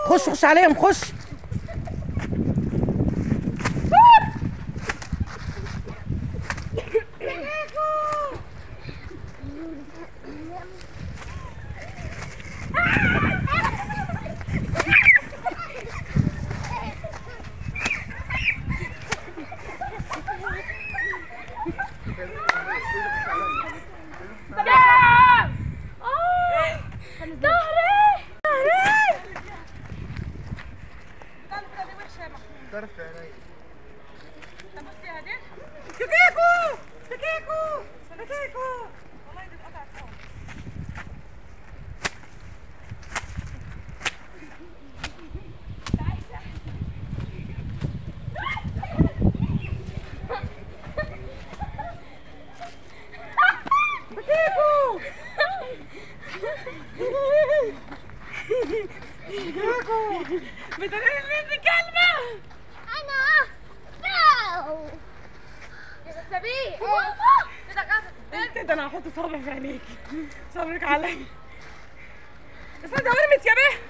خش خش عليهم خش انا نو يا سبيل انت ده انا هحط صابع في عينيك صبرك عليا بس انت ورمت يا بيه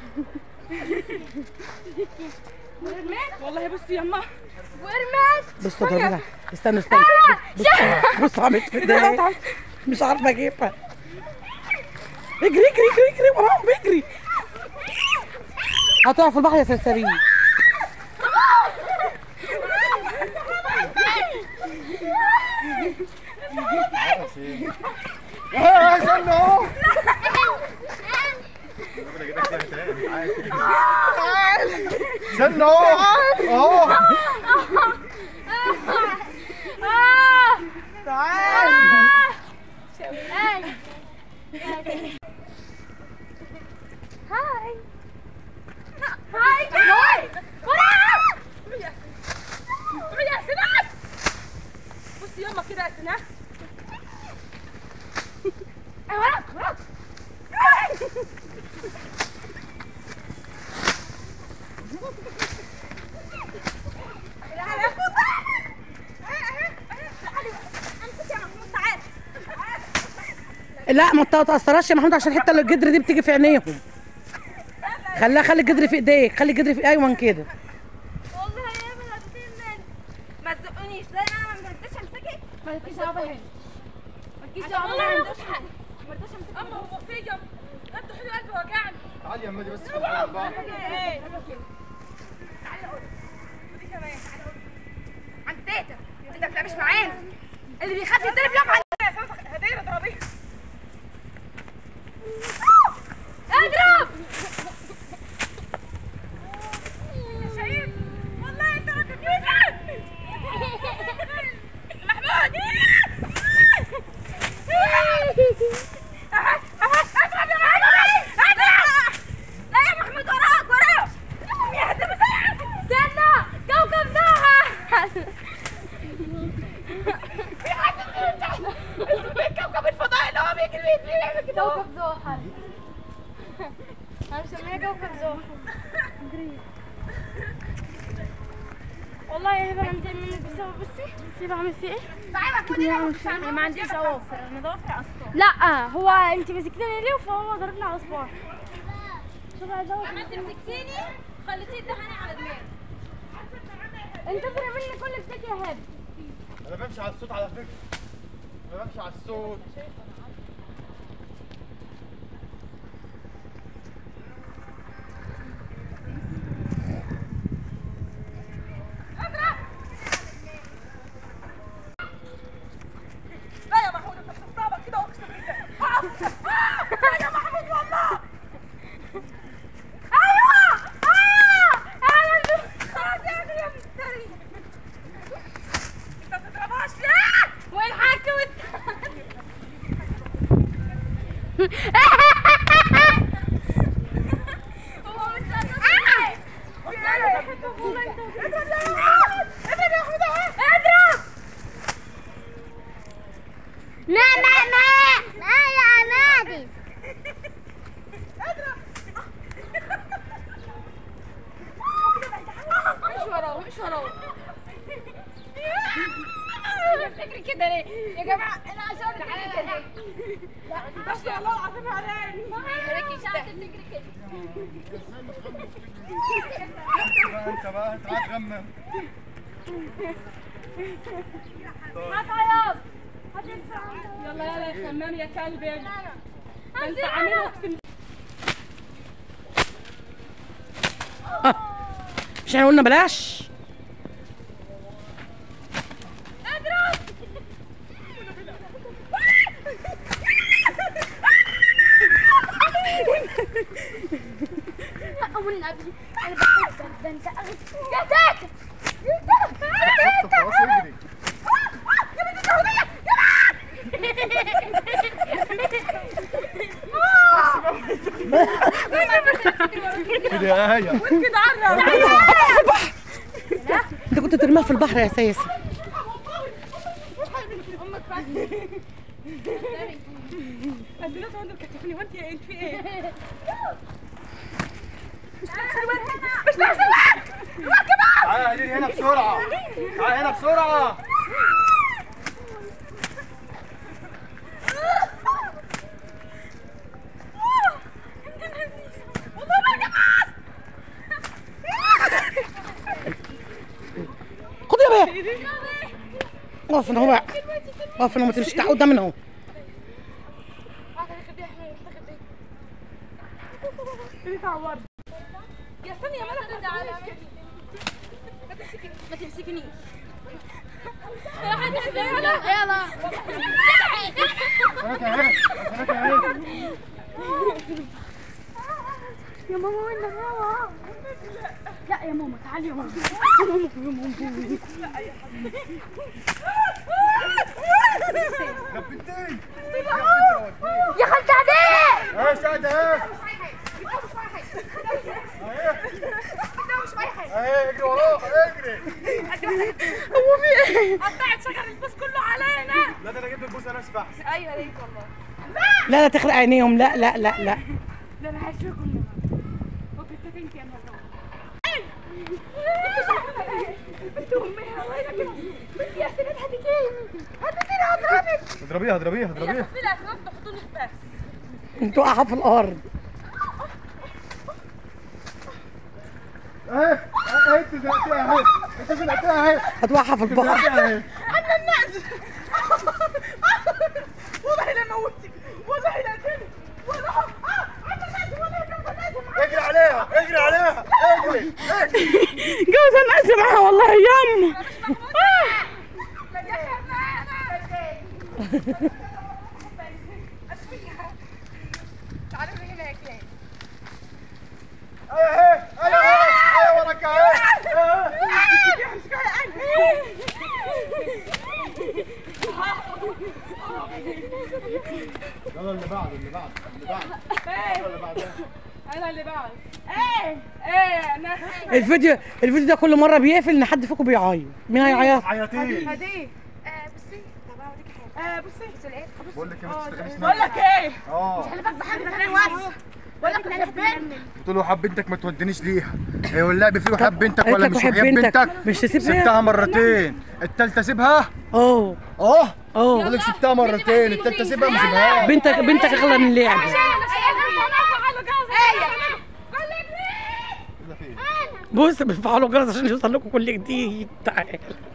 والله بصي يما ورمت بص اضربها استنى استنى بص بص عملت في ايديا مش عارفه اجيبها اجري اجري اجري اجري وراهم اجري هتقع في البحر يا سلسبيل استنى اهو اهو هاي هاي هاي بصي يما كده يا سناء لا ما تتأثرش يا محمود عشان الحته اللي الجدر دي بتيجي في عينيهم خليها خلي الجدر في ايديك خلي الجدر في ايوه كده والله يا ابني هتسنن ما تزقونيش زي انا ما بديش امسكك ما تجيش دعوه هنا ما تجيش دعوه ما عندوش حل ما بديش امسكك اما هو فيا انت حلو قلبي وجعني تعالي يا مادي بس في الحلقة بقى ايه تعالى قول ودي كمان تعالى قول عند تيتا انت ما بتلعبش معانا اللي بيخاف يتضرب يوم عندنا هدايا ضربيه اضرب شايف والله انت راجل جدع محمود اضرب يا محمود اضرب لا يا محمود وراك وراك يا هدى بسرعه استنى كوكب زهر كوكب الفضاء اللي هو بيجري بيجري بيعمل كده كوكب زحل انا مسميها كوكب زحل والله يا هبه انا متضايقه منك بسبب بصي بصي بعمل فيه ايه؟ انا ما عنديش ضوافر انا ضوافري اصلا لا هو انت مسكتني ليه فهو ضربني على صباعي شوف عايز عملت مسكتيني خليتيه تدهني على دماغي انت تدري مني كل بتاعك يا هبه انا بمشي على الصوت على فكرة انا بمشي على الصوت لا يا محمود انت بتستعبط كده واقسم بالله اقف لا يا محمود والله ايوه اه انا خلاص يا اخي يا مفتري انت ما تضربهاش ليه؟ والحك وت... هو مستني اضرب ما ما ما ما يا عمادي مش وراه مش وراه فكري كده ليه يا جماعه انا عشان بس والله العظيم علاني بقى انت بقى انت قاعد تغمم يلا يلا يا خمام يا كلب ده انت عامل اقسم مش احنا قلنا بلاش والنبي انا بحبك ده انت اغلى يا تاتا يا تاتا خلاص اجري كده يا هيا انت كنت ترميها في البحر يا اساسا أزلت عندك كتفني وانت يا انت في ايه؟ تعالى يا هنا بسرعة تعالى هنا بسرعة خد يا بيه اقف هنا هو بقى اقف هنا ما تمشيش تعال قدامنا اهو يا استني يا ملك ما تمسكنيش يا حد يلا يلا هناك يا هيا هناك يا هيا يا ماما وين ماما لا يا ماما تعالي يا ماما يا بنتي يا خالتي عدي ايه شاهد اهي اهي اجري وراه اجري قطعت شجر البوس كله علينا لا ده انا جبت البوسه ناشفه احسن لا لا تخرق عينيهم لا لا لا لا ده انا هشوفكم وكنت انت يا ماما بنت امها وينك بنت يا سيدي هتجيني هتجيني هضربك اضربيها اضربيها اضربيها في الاسباب تحطوني بس انتوا واقعه في الارض اهي اهي انت زنقتيها اهي انت زنقتيها اهي هتوقعها في البحر زنقتيها اهي والله لا موتك والله لا قتلك والله انا لازم ولا اجري عليها اجري عليها اجري اجري جوز انا معاها والله يا ام اهي اهي اهي اهي اهي وراك اهي يلا اللي بعده اللي بعده اللي بعده يلا اللي بعده انا اللي بعد ايه ايه انا الفيديو الفيديو ده كل مره بيقفل ان حد فيكم بيعيط مين هيعيط عياطين هدي بصي طب اوريكي حاجه اه بصي بصي الايه بقول لك ايه ما تشتغليش بقول لك ايه اه انا بقى بحب الحلوات بقول لك انا بحب قلت له حب بنتك ما تودينيش ليها هي واللعب فيه وحب بنتك قالت ولا لك مش وحب وحب بنتك. بنتك مش تسيب سبتها مرتين التالتة سيبها اه اه اه بقول لك سبتها مرتين التالتة سيبها ما سيبهاش بنتك بنتك اغلى من اللعبه يلا فين بص بيفعلوا جرس عشان يوصل لكم كل جديد تعال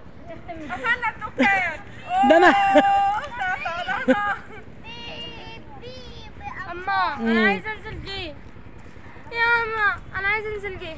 ده انا اما انا عايزه انزل جيم يا اما انا عايزه انزل جيم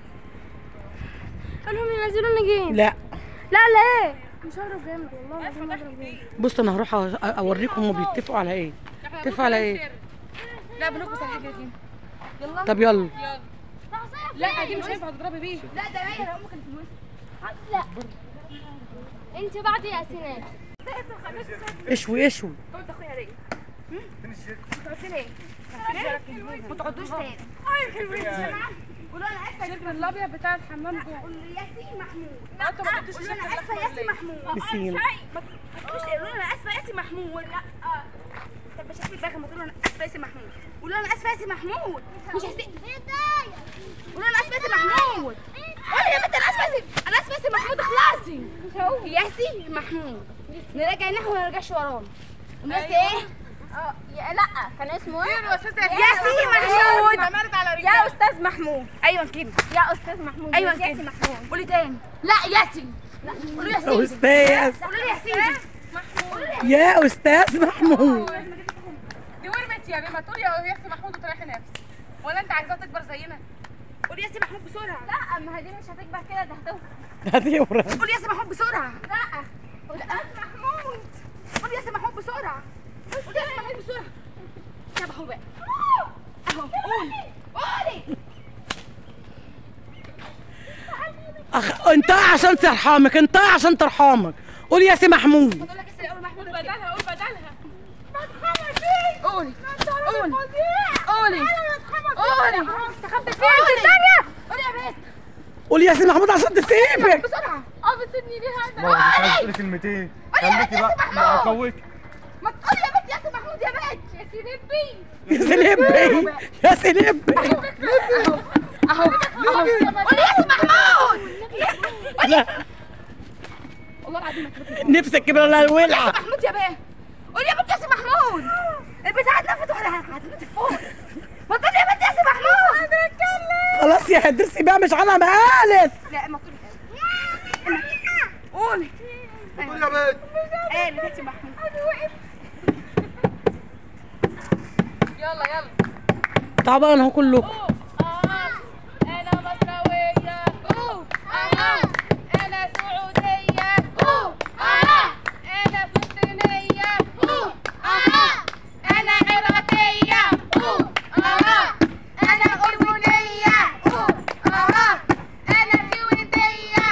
قالهم ينزلوني جيم لا لا لا مش هضرب جامد والله العظيم هضرب جامد بص انا هروح أ- اوريكم هما بيتفقوا على ايه اتفقوا على ايه لا بنوك بس الحاجه دي طب يلا لا دي مش هينفع تضربي بيه لا ده باين امك الفلوس لا انت بعد يا سنان اشوي اشوي قلت اخويا ليه قلت ليه ما تقعدوش تاني قولوا انا اسفه الشرب الابيض بتاع الحمام جوه قولوا ياسين محمود انتوا ما قلتوش قولوا انا اسفه ياسين محمود بسين ما تقولوش قولوا انا اسفه ياسين محمود لا طب مش هسيب بقى ما تقولوا انا اسفه ياسين محمود قولوا انا اسفه ياسين محمود مش هسيب قولوا انا اسفه ياسين محمود قولي يا بنت انا اسفه ياسين انا اسفه ياسين محمود اخلصي ياسين محمود نراجع نحو وما نرجعش ورانا وناس ايه؟ اه يا- لا كان اسمه ايه؟ ياسين محمود يا استاذ محمود ايوه كده يا استاذ محمود أيوة ياسي كده. محمود قولي تاني لا ياسين لا قولوا ياسين استاذ قولي لي ياسين يا استاذ محمود دي ورمت يا ما تقولي يا ياسين محمود وتريحي نفسك ولا انت عايزاها تكبر زينا قولي ياسين محمود بسرعه لا ما هي دي مش هتكبر كده ده هتوصل هتورق قولي ياسين محمود بسرعه لا استاذ محمود قولي ياسين محمود بسرعه قولي ياسين محمود بسرعه يا محمود بقى اهو قولي قولي أخ... انت عشان ترحمك انت عشان ترحمك قول يا سي محمود بقول لك ياسين اول محمود بدلها قول بدلها قولي قولي قولي قولي استخبي فين انت الثانيه قولي يا بنت قول يا سي محمود عشان تسيبك بسرعه اه بتسيبني ليه ما مش عايز تقولي كلمتين خليكي بقى ما اقويك ما تقولي يا بنت ياسين محمود يا بنت ياسين ابي يا سلبي يا سلبي اهو اهو قولي ياسين محمود لا والله العظيم نفسك كبر لها الولعه محمود يا بيه قولي يا بنت ياسين محمود البتاعه اتلفت ولا هتنط فوق ما تقولي يا بنت ياسين محمود قادره اتكلم خلاص يا هدرسي بقى مش على ما قالت لا ما تقولي قولي قول يا بنت قال ياسين محمود يلا يلا طبعا هو كلكم انا مصراويه اها انا سعوديه اها انا فلسطينيه اها انا عراقيه اها انا اردنيه اها انا كويتيه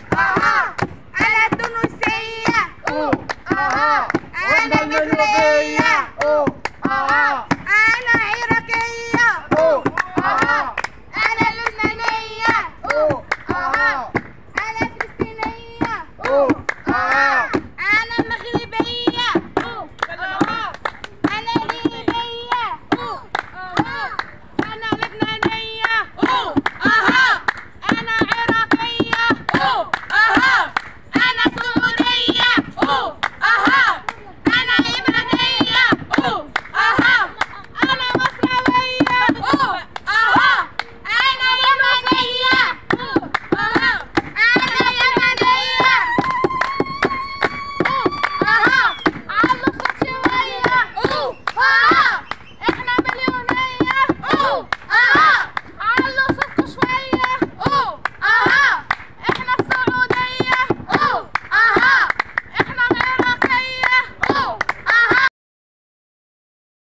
اها انا تونسيه اها انا مغربيه